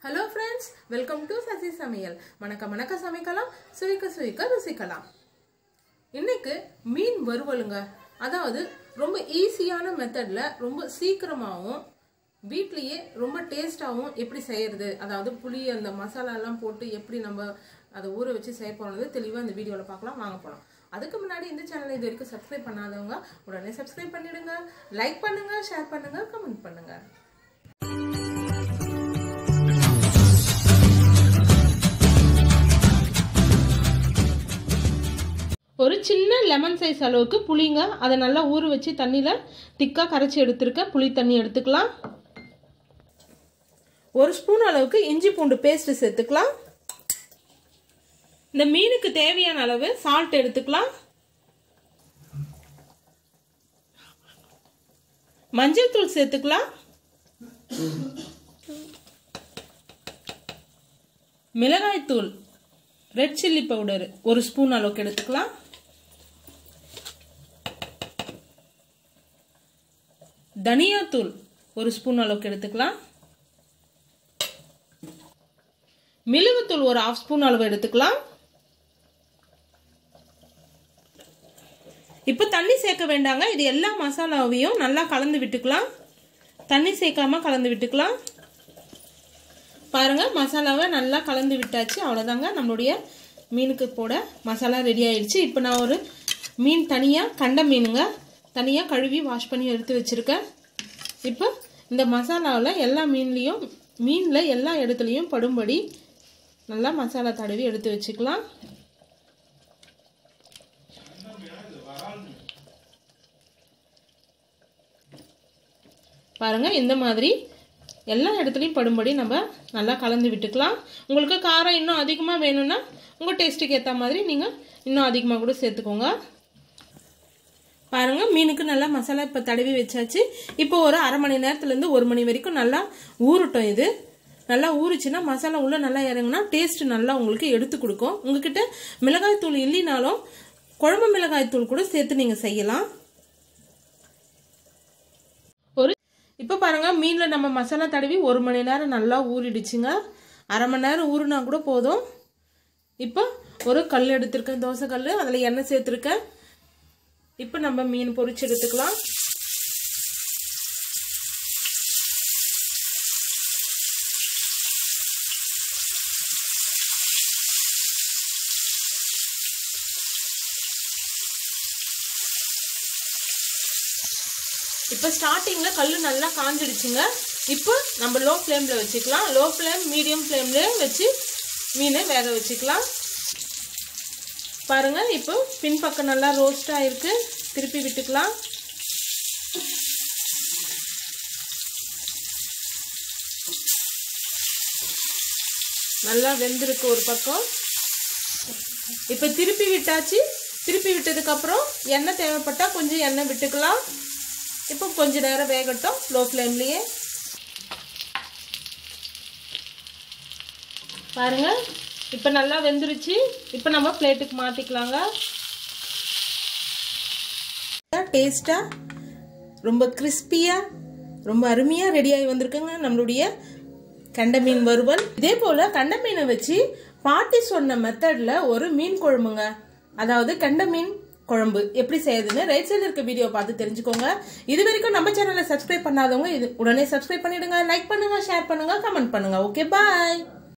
hello friends welcome to Sasi சமையல் மணக்க மணக்க சமைக்கலாம் சுவைக்க சுவைக்க ருசிக்கலாம் இன்னைக்கு மீன் வறுவலுங்க அதாவது ரொம்ப ஈஸியான மெத்தட்ல ரொம்ப சீக்கிரமாகவும் வீட்லயே ரொம்ப டேஸ்டாகவும் எப்படி செய்யறது அதாவது புளி அந்த மசாலா எல்லாம் போட்டு எப்படி நம்ம அதை ஊற வச்சு செய்ய போனது தெளிவாக இந்த வீடியோவில் பார்க்கலாம் வாங்க போகலாம் அதுக்கு முன்னாடி இந்த சேனலை இது வரைக்கும் சப்ஸ்கிரைப் பண்ணாதவங்க உடனே சப்ஸ்கிரைப் பண்ணிடுங்க லைக் பண்ணுங்க ஷேர் பண்ணுங்க கமெண்ட் பண்ணுங்க ஒரு சின்ன லெமன் சைஸ் அளவுக்கு புளிங்க அதை நல்லா ஊற வச்சு தண்ணியில் திக்காக கரைச்சி எடுத்துருக்க புளி தண்ணி எடுத்துக்கலாம் ஒரு ஸ்பூன் அளவுக்கு இஞ்சி பூண்டு பேஸ்ட் சேர்த்துக்கலாம் இந்த மீனுக்கு தேவையான அளவு சால்ட் எடுத்துக்கலாம் மஞ்சள் தூள் சேர்த்துக்கலாம் மிளகாய் தூள் ரெட் சில்லி பவுடர் ஒரு ஸ்பூன் அளவுக்கு எடுத்துக்கலாம் தனியாத்தூள் ஒரு ஸ்பூன் அளவுக்கு எடுத்துக்கலாம் மிளகுத்தூள் ஒரு ஆஃப் ஸ்பூன் அளவு எடுத்துக்கலாம் இப்போ தண்ணி சேர்க்க வேண்டாங்க இது எல்லா மசாலாவையும் நல்லா கலந்து விட்டுக்கலாம் தண்ணி சேர்க்காம கலந்து விட்டுக்கலாம் பாருங்க மசாலாவை நல்லா கலந்து விட்டாச்சு அவ்வளோதாங்க நம்மளுடைய மீனுக்கு போட மசாலா ரெடி ஆயிடுச்சு இப்போ நான் ஒரு மீன் தனியாக கண்ட மீனுங்க தனியாக கழுவி வாஷ் பண்ணி எடுத்து வச்சுருக்கேன் இப்போ இந்த மசாலாவில் எல்லா மீன்லேயும் மீனில் எல்லா இடத்துலையும் படும்படி நல்லா மசாலா தடவி எடுத்து வச்சுக்கலாம் பாருங்க இந்த மாதிரி எல்லா இடத்துலையும் படும்படி நம்ம நல்லா கலந்து விட்டுக்கலாம் உங்களுக்கு காரம் இன்னும் அதிகமாக வேணும்னா உங்கள் டேஸ்ட்டுக்கு ஏற்ற மாதிரி நீங்கள் இன்னும் அதிகமாக கூட சேர்த்துக்கோங்க பாருங்கள் மீனுக்கு நல்லா மசாலா இப்போ தடவி வச்சாச்சு இப்போ ஒரு அரை மணி நேரத்துலேருந்து ஒரு மணி வரைக்கும் நல்லா ஊறட்டும் இது நல்லா ஊறிச்சுன்னா மசாலா உள்ளே நல்லா இறங்குனா டேஸ்ட் நல்லா உங்களுக்கு எடுத்து கொடுக்கும் உங்ககிட்ட மிளகாய் தூள் இல்லைனாலும் குழம்பு மிளகாய் தூள் கூட சேர்த்து நீங்கள் செய்யலாம் ஒரு இப்போ பாருங்க மீனில் நம்ம மசாலா தடவி ஒரு மணி நேரம் நல்லா ஊறிடுச்சுங்க அரை மணி நேரம் ஊறினா கூட போதும் இப்போ ஒரு கல் எடுத்திருக்கேன் தோசை கல் அதில் எண்ணெய் சேர்த்துருக்கேன் இப்போ நம்ம மீன் பொரிச்சு எடுத்துக்கலாம் இப்போ ஸ்டார்டிங்கில் கல் நல்லா காஞ்சிடுச்சுங்க இப்போ நம்ம லோ ஃப்ளேமில் வச்சுக்கலாம் லோ ஃப்ளேம் மீடியம் ஃப்ளேம்லேயே வச்சு மீனை வேக வச்சுக்கலாம் பாருங்க இப்போ பின்பக்கம் நல்லா ரோஸ்ட் ஆயிருக்கு திருப்பி விட்டுக்கலாம் நல்லா வெந்திருக்கு ஒரு பக்கம் இப்போ திருப்பி விட்டாச்சு திருப்பி விட்டதுக்கப்புறம் எண்ணெய் தேவைப்பட்டால் கொஞ்சம் எண்ணெய் விட்டுக்கலாம் இப்போ கொஞ்ச நேரம் வேகட்டும் லோ ஃப்ளேம்லேயே பாருங்க இப்போ நல்லா வெந்துருச்சு இப்போ நம்ம பிளேட்டுக்கு மாற்றிக்கலாங்க டேஸ்ட்டாக ரொம்ப கிறிஸ்பியாக ரொம்ப அருமையாக ரெடியாகி வந்திருக்குங்க நம்மளுடைய கண்ட மீன் வறுவல் இதே போல் கண்ட மீனை வச்சு பாட்டி சொன்ன மெத்தடில் ஒரு மீன் குழம்புங்க அதாவது கண்ட மீன் குழம்பு எப்படி செய்யுதுன்னு ரைட் சைடில் இருக்க வீடியோ பார்த்து தெரிஞ்சுக்கோங்க இது வரைக்கும் நம்ம சேனலை சப்ஸ்கிரைப் பண்ணாதவங்க இது உடனே சப்ஸ்கிரைப் பண்ணிடுங்க லைக் பண்ணுங்க ஷேர் பண்ணுங்க கமெண்ட் பண்ணுங்க ஓகே பாய்